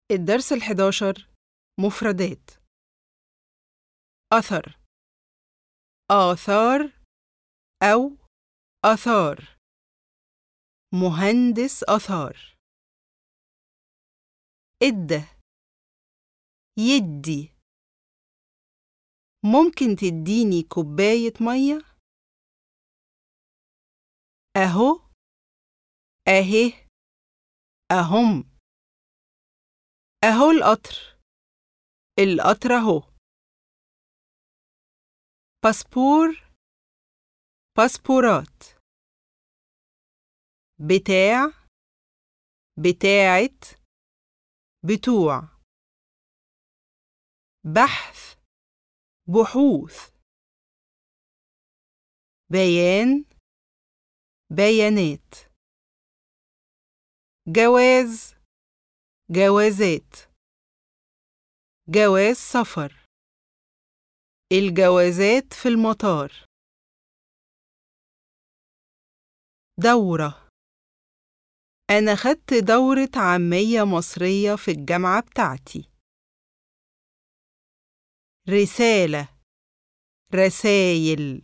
الدرس الحداشر مفردات أثر آثار أو آثار مهندس آثار إده يدي ممكن تديني كوباية مية؟ أهو أهي أهم أهو القطر القطر أهو باسبور باسبورات بتاع بتاعت بتوع بحث بحوث بيان بيانات جواز جوازات جواز سفر الجوازات في المطار دورة أنا خدت دورة عامية مصرية في الجامعة بتاعتي رسالة رسايل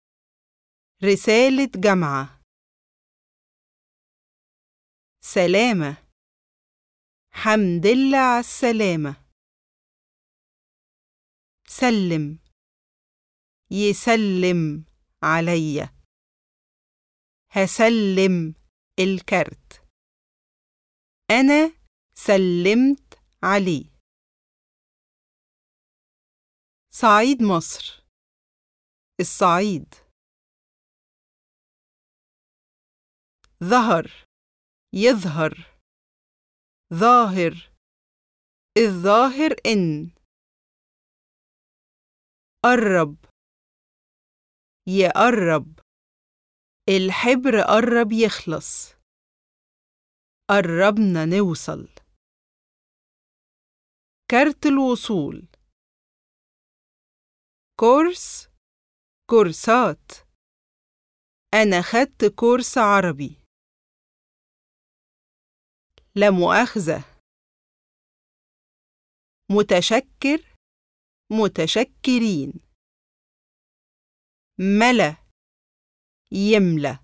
رسالة جامعة سلامة حمد لله على السلامة سلم يسلم عليا هسلم الكارت أنا سلمت عليه صعيد مصر الصعيد ظهر يظهر ظاهر الظاهر إن قرب يقرب الحبر قرب يخلص قربنا نوصل كارت الوصول كورس كورسات أنا خدت كورس عربي لا مؤاخذة متشكر متشكرين ملا يملى